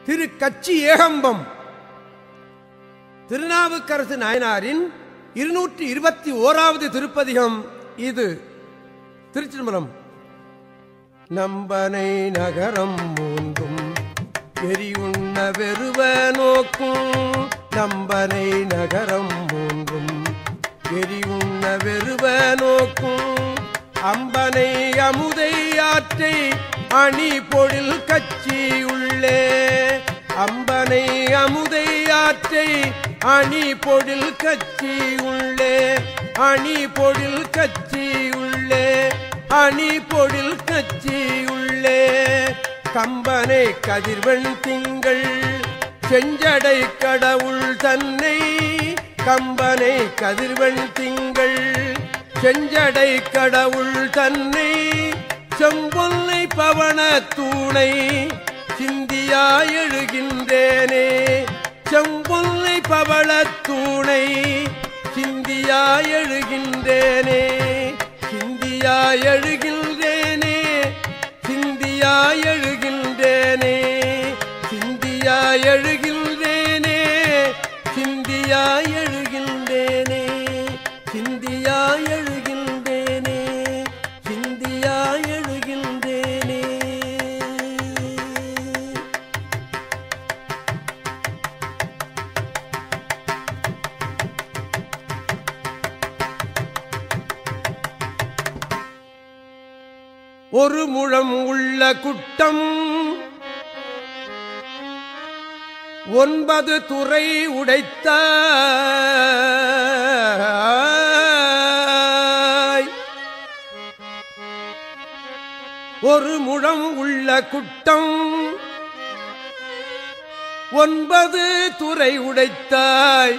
திரு கச்சி ஏகம்பம் திருநாவுக்கரசு நாயனாரின் இருநூற்றி இருபத்தி ஓராவது திருப்பதிகம் இது திருச்சிதம்பரம் நம்பனை நகரம் மூன்றும் எரியுண்ண வெறுவ நோக்கும் நம்பனை நகரம் மூன்றும் எரியுண்ண வெறுவ நோக்கும் அம்பனை அமுதை ஆற்றை அணி பொழில் கச்சி உள்ளே அம்பனை அமுதை ஆற்றை அணி பொழில் கச்சி உள்ளே அணி பொழில் கச்சி உள்ளே அணி பொழில் கச்சி உள்ளே கம்பனை கதிர்வெண் திங்கள் செஞ்சடை கடவுள் தன்னை கம்பனை கதிர்வெண் திங்கள் செஞ்சடை கடவுள் தன்னை செம்பொல்லை பவன தூணை சிந்தியா எழுகின்றேனே செம்பொல்லை பவள தூணை சிந்தியா எழுகின்றேனே சிந்தியா எழுகின்றேனே சிந்தியா எழுகின்றேனே சிந்தியா எழுகின்றேனே சிந்தியா எழுகின்றேனே சிந்தியா எழுகின்றேனே சிந்தியா எழுகின்றேனே ஒரு முழம் உள்ள குட்டம் ஒன்பது துறை உடைத்த ஒரு முழம் உள்ள குட்டம் ஒன்பது துறை உடைத்தாய்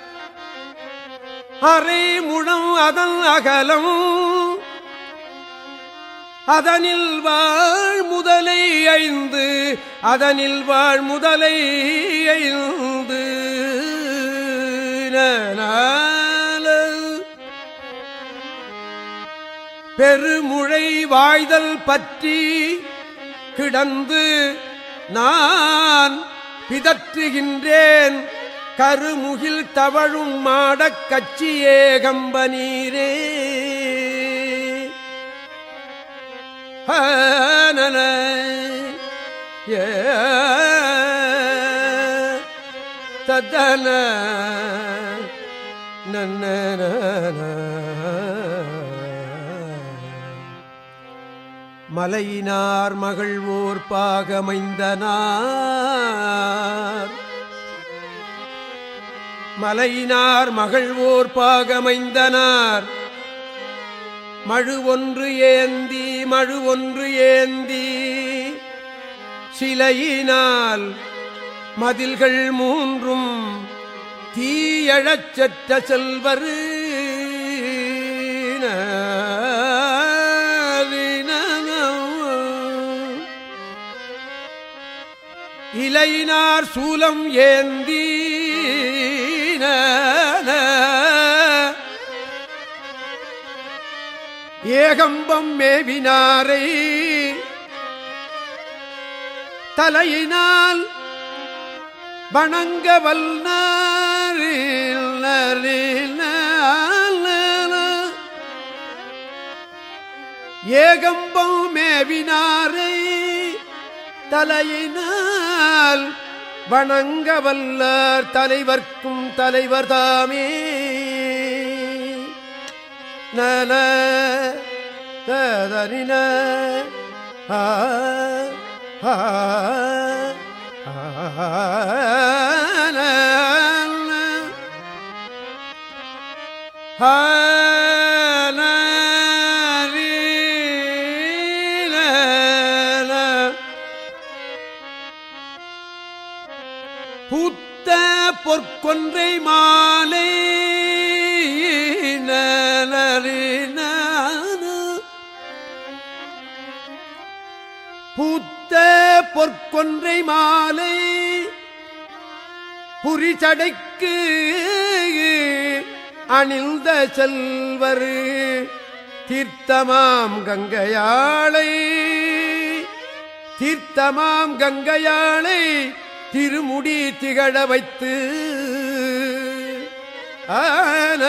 அரை முழம் அதன் அகலம் அதனில் வாழ் முதலை ஐந்து அதனில் வாழ் முதலை ஐந்து நனால. பெருமுழை வாய்தல் பற்றி கிடந்து நான் பிதற்றுகின்றேன் கருமுகில் தவழும் மாடக் கச்சியே கம்பனீரே ஹனன ஏ ததன நன்னன மலையினார் மகள் ஓர் பாகமைந்தனார் மலையினார் மகள் ஓர் பாகமைந்தனார் மழு ஒன்று ஏந்தி மழு ஒன்று ஏந்தி சிலையினால் மதில்கள் மூன்றும் தீயழச் செற்ற செல்வரு இலையினார் சூலம் ஏந்தி ஏகம்பம் மேவினாரை தலையினால் வணங்க ஏகம்பம் மேவினாரை தலையினால் வணங்க வல்லார் தலைவர்க்கும் தலைவர் தாமே நல ததனின ஆ ஆ பூத்த பொற்கொன்றை மாலை நலரின பூத்த பொற்கொன்றை மாலை புரிச்சடைக்கு அணிந்த செல்வர் தீர்த்தமாம் கங்கையாளை தீர்த்தமாம் கங்கையாளை திருமுடி திகழ வைத்து ஆன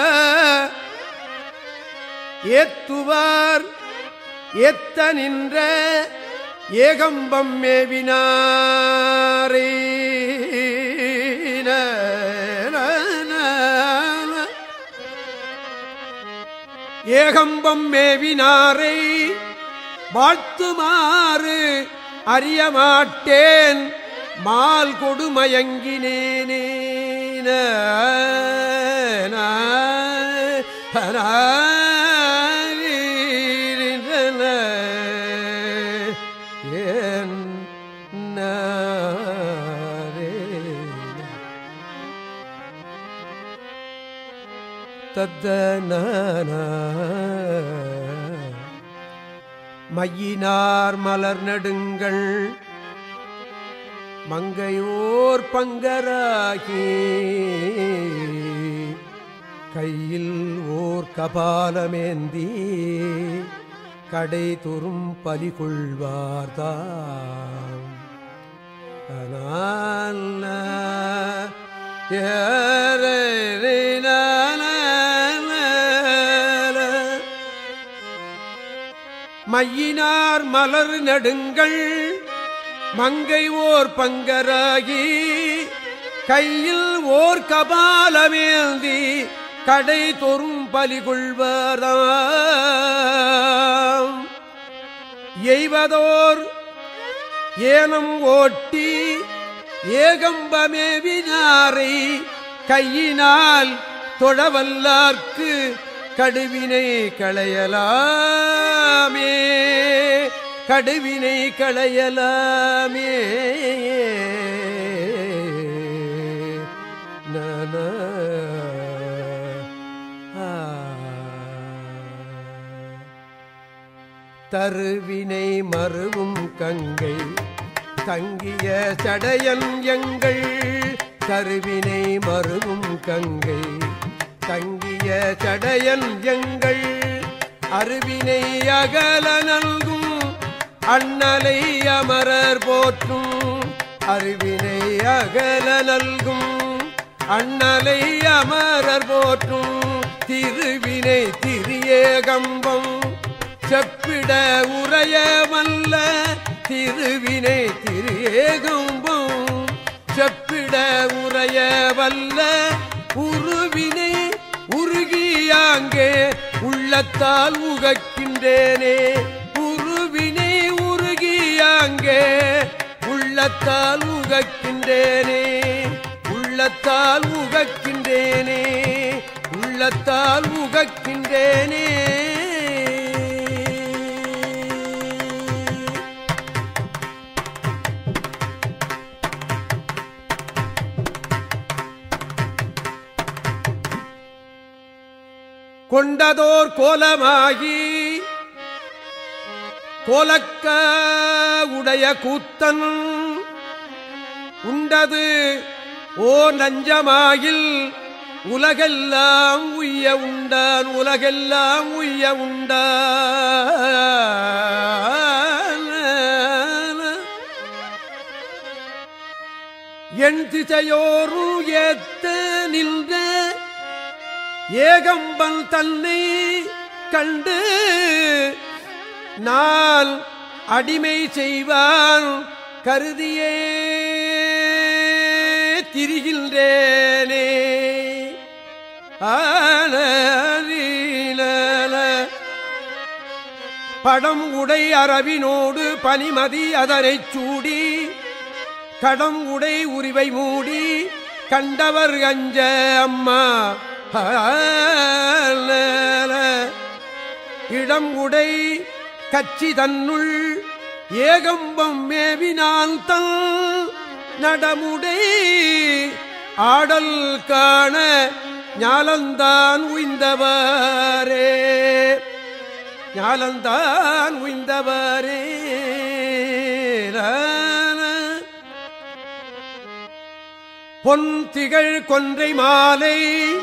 ஏத்துவார் ஏத்த நின்ற ஏகம்பம் மேவினாரே ஏகம்பம் மேவினாரை வாழ்த்துமாறு அறிய மாட்டேன் மால் கொடுமயங்கினேனே ஏன் தத்தன மையினார் மலர் நடுங்கள் மங்கையோர் பங்கராகி கையில் ஓர் கபாலமேந்தி கடை தொறும் பலி கொள்வார்தாம் ஆனால் மையினார் மலர் நடுங்கள் மங்கை ஓர் பங்கராகி கையில் ஓர் கபாலமேந்தி கடை தொறும் பலி கொள்வதாம் எய்வதோர் ஏனம் ஓட்டி ஏகம்பமேவினாரை கையினால் தொழவல்லார்க்கு கடுவினை களையலாமே கடுவினை களையலாமே நன தருவினை மறுவும் கங்கை தங்கிய சடையன் எங்கள் கருவினை மறுவும் கங்கை தங்கிய சடையன் எங்கள் அருவினை அகல நல்கும் அண்ணலை அமரர் போற்றும் அருவினை அகல நல்கும் அண்ணலை அமரர் போற்றும் திருவினை திரியேகம்பம் செப்பிட உரைய வல்ல திருவினை திரியேகம்பம் செப்பிட உரைய வல்ல உருவினை உருகியாங்கே உள்ளத்தால் உகக்கின்றேனே உருவினை உருகியாங்கே உள்ளத்தால் உகக்கின்றேனே உள்ளத்தால் உகக்கின்றேனே உள்ளத்தால் உகக்கின்றேனே கொண்டதோர் கோலமாகி கோலக்க உடைய கூத்தன் உண்டது ஓ நஞ்சமாயில் உலகெல்லாம் உய்ய உண்டான் உலகெல்லாம் உய்ய உண்டான் என் திசையோரும் ஏத்த நின்ற ஏகம்பல் தன்னை கண்டு நான் அடிமை செய்வான் கருதியே திரிகின்றேனே ஆனீல படம் உடை அரவினோடு பனிமதி அதனைச் சூடி கடம் உடை உரிவை மூடி கண்டவர் அஞ்ச அம்மா இடம் உடை கச்சி தன்னுள் ஏகம்பம் மேவினால் தன் நடமுடை ஆடல் காண ஞாலந்தான் உய்ந்தவரே ஞாலந்தான் உய்ந்தவரே பொன் திகழ் கொன்றை மாலை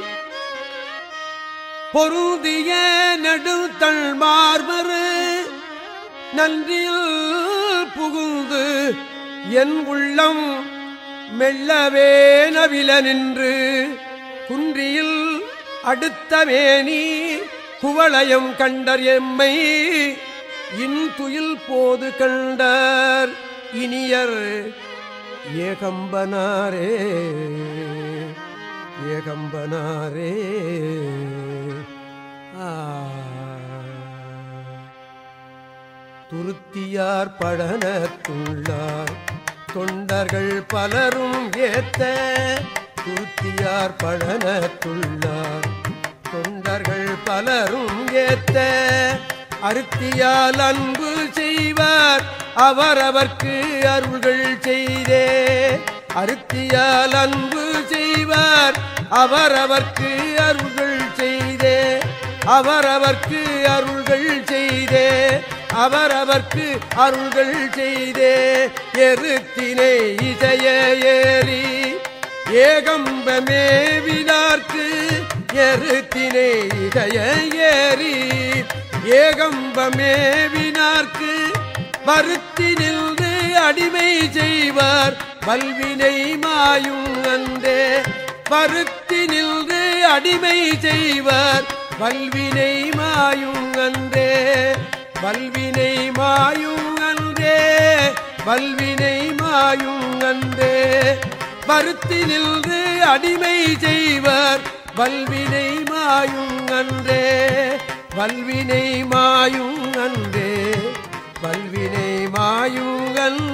பொருந்திய நெடுத்தள் மார்பரு நன்றில் புகுந்து என் உள்ளம் மெல்லவே நவில நின்று குன்றியில் அடுத்த மேனி குவளையம் கண்டர் எம்மை இன்துயில் போது கண்டார் இனியர் ஏகம்பனாரே ஏகம்பனாரே ஆ துருத்தியார் படனத்துள்ளார் தொண்டர்கள் பலரும் ஏத்த துருத்தியார் படனத்துள்ளார் தொண்டர்கள் பலரும் ஏத்த அருத்தியால் அன்பு செய்வார் அவரவர்க்கு அருள்கள் செய்தே அருத்தியால் அன்பு செய்வார் அவரவர்க்கு அருள்கள் செய்தே அவரவர்க்கு அருள்கள் செய்தே அவரவர்க்கு அருள்கள் செய்தே எருத்தினை இசைய ஏறி ஏகம்பமேவினார்க்கு எருத்தினை இசைய ஏறி ஏகம்பமேவினார்க்கு வருத்தி நின்று அடிமை செய்வார் பல்வினை மாயும் அன்றே வருத்தி நின்று அடிமை செய்வார் வல்வினை மாயும் அன்றே வல்வினை மாயும் அன்றே வல்வினை மாயும் அன்றே வருத்தி நின்று அடிமை செய்வர் வல்வினை மாயும் அன்றே வல்வினை மாயும் அன்றே வல்வினை மாயும் அன்றே